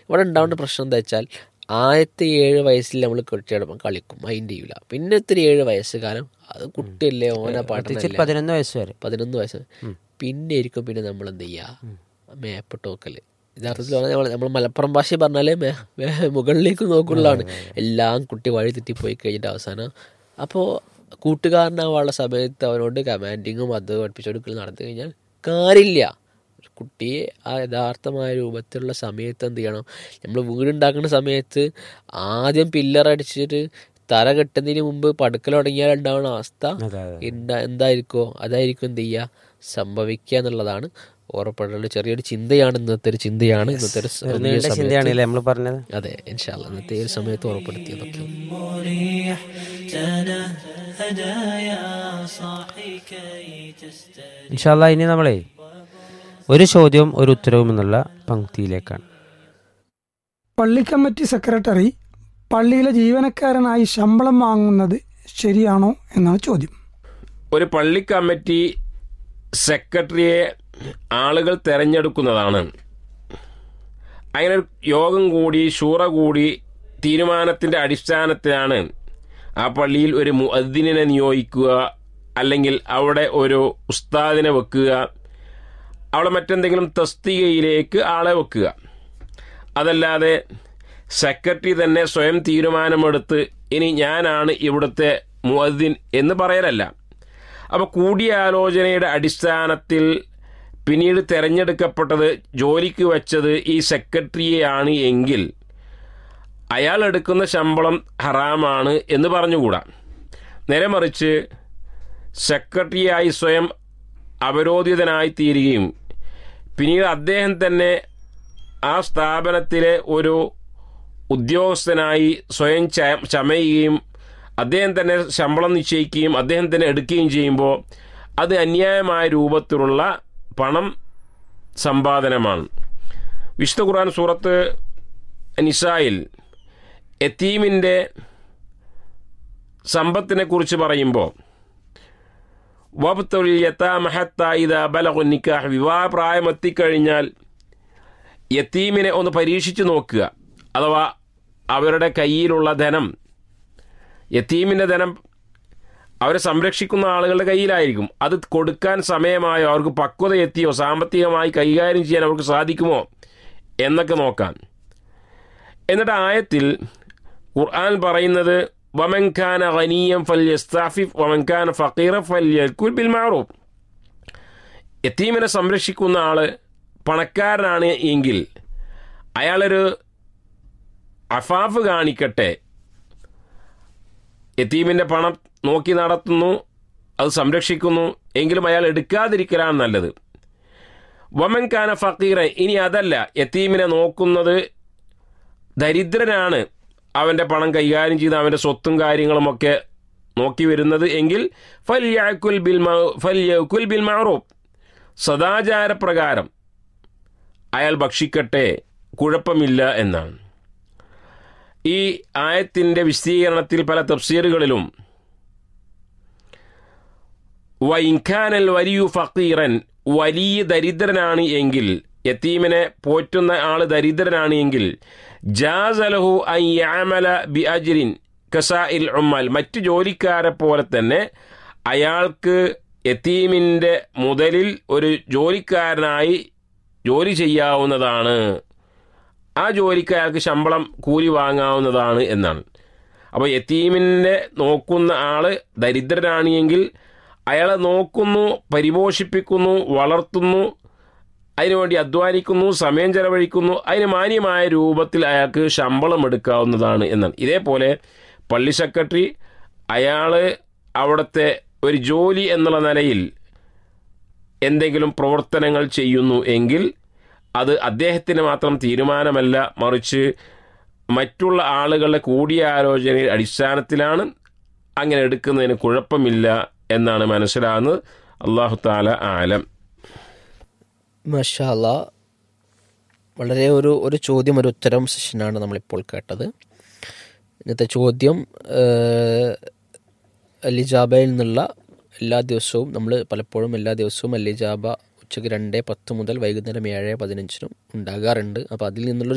ഇവിടെ ഉണ്ടാവേണ്ട പ്രശ്നം എന്താ വെച്ചാൽ ആദ്യത്തെ ഏഴ് വയസ്സിൽ നമ്മൾ കുട്ടിയോടൊപ്പം കളിക്കും മൈൻഡ് ചെയ്യൂല പിന്നെ ഇത്തിരി ഏഴ് വയസ്സ് കാലം അത് കുട്ടിയല്ലേ ഓന പ്രത്യേകിച്ച് ഒരു പാട്ടല്ലേ പതിനൊന്ന് വയസ്സ് വരെ പതിനൊന്ന് വയസ്സ് പിന്നെ ആയിരിക്കും പിന്നെ നമ്മൾ എന്ത് ചെയ്യുക മേപ്പ് ടോക്കല് യഥാർത്ഥത്തിൽ പറഞ്ഞാൽ നമ്മൾ നമ്മൾ മലപ്പുറം ഭാഷ പറഞ്ഞാലേ മേ മേ- മുകളിലേക്ക് നോക്കുള്ളതാണ് എല്ലാം കുട്ടി വഴി തെറ്റിപ്പോയി കഴിഞ്ഞിട്ട് അവസാനം അപ്പോൾ കൂട്ടുകാരനാവാനുള്ള സമയത്ത് അവനോട് കമാൻഡിങ്ങും അത് പഠിപ്പിച്ചു കൊടുക്കലും നടത്തി കഴിഞ്ഞാൽ കാര്യമില്ല ഒരു കുട്ടിയെ ആ യഥാർത്ഥമായ രൂപത്തിലുള്ള സമയത്ത് എന്ത് ചെയ്യണം നമ്മൾ വീടുണ്ടാക്കുന്ന സമയത്ത് ആദ്യം പില്ലർ അടിച്ചിട്ട് തറ കെട്ടുന്നതിന് മുമ്പ് പടുക്കൽ തുടങ്ങിയാൽ ഉണ്ടാവുന്ന അവസ്ഥ അതെ അതെ എന്താ എന്തായിരിക്കോ അതായിരിക്കും എന്ത് ചെയ്യുക സംഭവിക്കുക എന്നുള്ളതാണ് ഓർമ്മപ്പെടേണ്ട ചെറിയൊരു ചിന്തയാണ് ഇന്നത്തെ ഒരു ചിന്തയാണ് ഇന്നത്തെ ഒരു സ- ഒരു ഈ നീണ്ട സമയത്ത് ചിന്തയാണല്ലേ നമ്മൾ പറഞ്ഞത് അതെ ഇൻഷാല്ല ഇന്നത്തെ ഈ ഒരു സമയത്ത് ഓർമ്മപ്പെടുത്തിയതൊക്കെ مريح تنهد يا صاحي كي تستريح ഇൻഷാല്ല ഇനി നമ്മളെ ഒരു ചോദ്യവും ഒരു ഉത്തരവും എന്നുള്ള പങ്ക്തിയിലേക്കാണ് പള്ളി കമ്മിറ്റി സെക്രട്ടറി പള്ളിയിലെ ജീവനക്കാരനായി ശമ്പളം വാങ്ങുന്നത് ശരിയാണോ എന്നാണ് ചോദ്യം ഒരു പള്ളി കമ്മിറ്റി സെക്രട്ടറിയെ ആളുകൾ തെരഞ്ഞെടുക്കുന്നതാണ് അങ്ങനെ ഒരു യോഗം കൂടി ഷൂറ കൂടി തീരുമാനത്തിൻ്റെ അടിസ്ഥാനത്തിലാണ് ആ പള്ളിയിൽ ഒരു മുഅദ്ദിനെ നിയോഗിക്കുക അല്ലെങ്കിൽ അവിടെ ഒരു ഉസ്താദിനെ വെക്കുക അവിടെ മറ്റെന്തെങ്കിലും തസ്തികയിലേക്ക് ആളെ വെക്കുക അതല്ലാതെ സെക്രട്ടറി തന്നെ സ്വയം തീരുമാനമെടുത്ത് ഇനി ഞാനാണ് ഇവിടുത്തെ മുഅദ്ദിൻ എന്ന് പറയലല്ല അപ്പോൾ കൂടിയാലോചനയുടെ അടിസ്ഥാനത്തിൽ പിന്നീട് തിരഞ്ഞെടുക്കപ്പെട്ടത് ജോലിക്ക് വെച്ചത് ഈ സെക്രട്ടറിയെയാണ് എങ്കിൽ അയാൾ എടുക്കുന്ന ശമ്പളം ഹറാമാണ് എന്ന് പറഞ്ഞുകൂടാ നേരെ മറിച്ച് സെക്രട്ടറിയായി സ്വയം അവരോധിതനായി തീരുകയും പിന്നീട് അദ്ദേഹം തന്നെ ആ സ്ഥാപനത്തിലെ ഒരു ഉദ്യോഗസ്ഥനായി സ്വയം ച- ചമയുകയും അദ്ദേഹം തന്നെ ശമ്പളം നിശ്ചയിക്കുകയും അദ്ദേഹം തന്നെ എടുക്കുകയും ചെയ്യുമ്പോൾ അത് അന്യായമായ രൂപത്തിലുള്ള പണം സമ്പാദനമാണ് വിശുദ്ധ ഖുർആൻ സൂറത്ത് നിസായിൽ എത്തീമിൻ്റെ സമ്പത്തിനെ കുറിച്ച് പറയുമ്പോൾ വബ്തുൽ യതാമഹത്ത ഇദാ ബലഗു നിക്കാഹ് വിവാഹപ്രായം എത്തിക്കഴിഞ്ഞാൽ യത്തീമിനെ ഒന്ന് പരീക്ഷിച്ച് നോക്കുക അഥവാ അവരുടെ കയ്യിലുള്ള ധനം യത്തീമിൻ്റെ ധനം അവരെ സംരക്ഷിക്കുന്ന ആളുകളുടെ കയ്യിലായിരിക്കും അത് കൊടുക്കാൻ സമയമായോ അവർക്ക് പക്വത എത്തിയോ സാമ്പത്തികമായി കൈകാര്യം ചെയ്യാൻ അവർക്ക് സാധിക്കുമോ എന്നൊക്കെ നോക്കാം എന്നിട്ട് ആയത്തിൽ ഖുർആൻ പറയുന്നത് വമൻഖാന ഖനിയം ഫൽ യസ്താഫിഫ് വമൻഖാന ഫക്കീറ ഫൽ യൽക്കുൽ ബിൽ മാറൂഫ് യത്തീമിനെ സംരക്ഷിക്കുന്ന ആള് പണക്കാരനാണ് എങ്കിൽ അയാളൊരു അഫാഫ് കാണിക്കട്ടെ യത്തീമിൻ്റെ പണം നോക്കി നടത്തുന്നു അത് സംരക്ഷിക്കുന്നു എങ്കിലും അയാൾ എടുക്കാതിരിക്കലാണ് നല്ലത് വമൻ കാന ഫക്കീറ ഇനി അതല്ല യത്തീമിനെ നോക്കുന്നത് ദരിദ്രനാണ് അവൻ്റെ പണം കൈകാര്യം ചെയ്ത് അവൻ്റെ സ്വത്തും കാര്യങ്ങളുമൊക്കെ നോക്കി വരുന്നത് എങ്കിൽ ഫൽ യാക്കുൽ ബിൽ മ- ഫൽ യക്കുൽ ബിൽ മാറൂഫ് സദാചാരപ്രകാരം അയാൾ ഭക്ഷിക്കട്ടെ കുഴപ്പമില്ല എന്നാണ് ഈ ആയത്തിൻ്റെ വിശദീകരണത്തിൽ പല തഫ്സീറുകളിലും വൈഖാനൽ വലിയു ഫക്കീറൻ വലിയ ദരിദ്രനാണ് എങ്കിൽ യത്തീമിനെ പോറ്റുന്ന ആൾ ദരിദ്രനാണ് എങ്കിൽ ജാസലഹു ഐ യാമല ബി അജ്രിൻ കസാഇൽ ഉമ്മൽ മറ്റു ജോലിക്കാരെ പോലെ തന്നെ അയാൾക്ക് യത്തീമിൻ്റെ മുതലിൽ ഒരു ജോലിക്കാരനായി ജോലി ചെയ്യാവുന്നതാണ് ആ ജോലിക്ക് അയാൾക്ക് ശമ്പളം കൂലി വാങ്ങാവുന്നതാണ് എന്നാണ് അപ്പോൾ യത്തീമിനെ നോക്കുന്ന ആള് ദരിദ്രനാണ് എങ്കിൽ അയാളെ നോക്കുന്നു പരിപോഷിപ്പിക്കുന്നു വളർത്തുന്നു അതിനുവേണ്ടി അധ്വാനിക്കുന്നു സമയം ചെലവഴിക്കുന്നു അതിന് മാന്യമായ രൂപത്തിൽ അയാൾക്ക് ശമ്പളം എടുക്കാവുന്നതാണ് എന്നാണ് ഇതേപോലെ പള്ളി സെക്രട്ടറി അയാൾ അവിടുത്തെ ഒരു ജോലി എന്നുള്ള നിലയിൽ എന്തെങ്കിലും പ്രവർത്തനങ്ങൾ ചെയ്യുന്നു എങ്കിൽ അത് അദ്ദേഹത്തിന് മാത്രം തീരുമാനമല്ല മറിച്ച് മറ്റുള്ള ആളുകളുടെ കൂടിയാലോചനയുടെ അടിസ്ഥാനത്തിലാണ് അങ്ങനെ എടുക്കുന്നതിന് കുഴപ്പമില്ല എന്നാണ് മനസ്സിലാകുന്നത് അള്ളാഹു താല ആലം മഷാല വളരെ ഒരു ഒരു ചോദ്യം ഒരു ഉത്തരം സെഷനാണ് നമ്മളിപ്പോൾ കേട്ടത് ഇന്നത്തെ ചോദ്യം അലിജാബയിൽ നിന്നുള്ള എല്ലാ ദിവസവും നമ്മൾ പലപ്പോഴും എല്ലാ ദിവസവും അലിജാബ ഉച്ചയ്ക്ക് രണ്ട് പത്ത് മുതൽ വൈകുന്നേരം ഏഴ് പതിനഞ്ചിനും ഉണ്ടാകാറുണ്ട് അപ്പോൾ അതിൽ നിന്നുള്ള